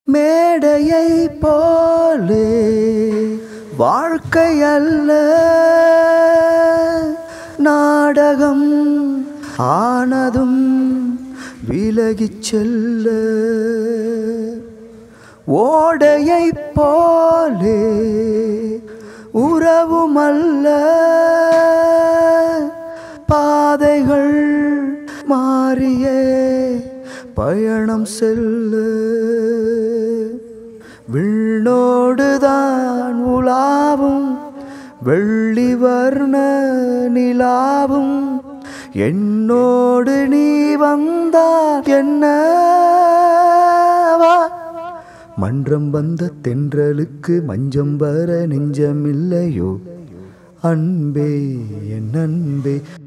மேடையை போலே வாழ்க்கை அல்ல நாடகம் ஆனதும் விலகிச் செல்ல ஓடையை போலே உறவுமல்ல பாதைகள் மாறியே பயணம் செல்ல விண்ணோடுதான் உலாவும் வெள்ளி வர்ண நிலாவும் என்னோடு நீ வந்தால் என்னவா மன்றம் வந்த தென்றலுக்கு மஞ்சம் வர நெஞ்சமில்லையோ அன்பே என் அன்பே